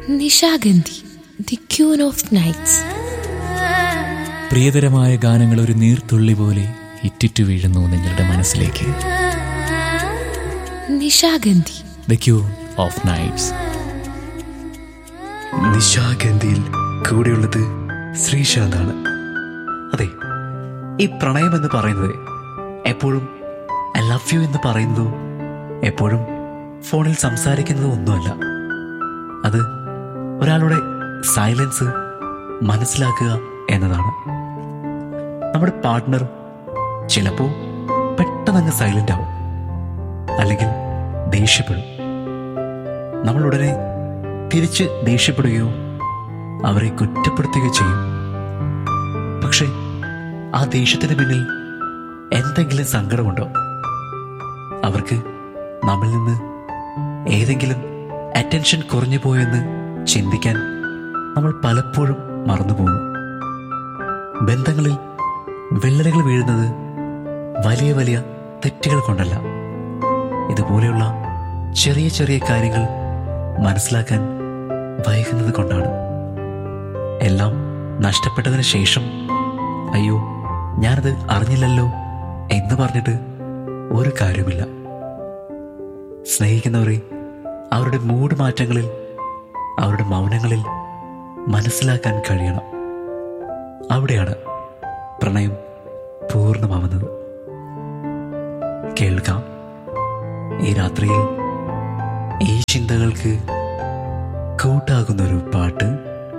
Nishagandhi the queen of nights പ്രിയതരമായ ഗാനങ്ങൾ ഒരു നീർത്തുള്ളി പോലെ ഇറ്റിറ്റു വീഴുന്നു നിങ്ങളുടെ മനസ്സിലേക്ക് Nishagandhi the queen of nights നിശാഗന്ധിയിൽ കൂടെയുള്ളത് ശ്രീശാന്താണ് അതെ ഈ പ്രണയം എന്ന് പറയുന്നത് എപ്പോഴും ഐ ലവ് യു എന്ന് പറയുന്നതോ എപ്പോഴും ഫോണിൽ സംസാരിക്കുന്നതോ ഒന്നുമല്ല അത് ഒരാളുടെ സൈലൻസ് മനസ്സിലാക്കുക എന്നതാണ് നമ്മുടെ പാർട്ട്ണർ ചിലപ്പോൾ പെട്ടെന്നങ്ങ് സൈലന്റ് ആവും അല്ലെങ്കിൽ ദേഷ്യപ്പെടും നമ്മൾ ഉടനെ തിരിച്ച് ദേഷ്യപ്പെടുകയോ അവരെ കുറ്റപ്പെടുത്തുകയോ ചെയ്യും പക്ഷെ ആ ദേഷ്യത്തിന് പിന്നിൽ എന്തെങ്കിലും സങ്കടമുണ്ടോ അവർക്ക് നമ്മിൽ നിന്ന് ഏതെങ്കിലും അറ്റൻഷൻ കുറഞ്ഞു പോയെന്ന് ചിന്തിക്കാൻ നമ്മൾ പലപ്പോഴും മറന്നുപോകുന്നു ബന്ധങ്ങളിൽ വിള്ളലുകൾ വീഴുന്നത് വലിയ വലിയ തെറ്റുകൾ കൊണ്ടല്ല ഇതുപോലെയുള്ള ചെറിയ ചെറിയ കാര്യങ്ങൾ മനസ്സിലാക്കാൻ വൈകുന്നത് കൊണ്ടാണ് എല്ലാം നഷ്ടപ്പെട്ടതിന് ശേഷം അയ്യോ ഞാനത് അറിഞ്ഞില്ലല്ലോ എന്ന് പറഞ്ഞിട്ട് ഒരു കാര്യമില്ല സ്നേഹിക്കുന്നവരെ അവരുടെ മൂഡ് മാറ്റങ്ങളിൽ അവരുടെ മൗനങ്ങളിൽ മനസ്സിലാക്കാൻ കഴിയണം അവിടെയാണ് പ്രണയം പൂർണ്ണമാവുന്നത് കേൾക്കാം ഈ രാത്രിയിൽ ഈ ചിന്തകൾക്ക് കൂട്ടാകുന്നൊരു പാട്ട്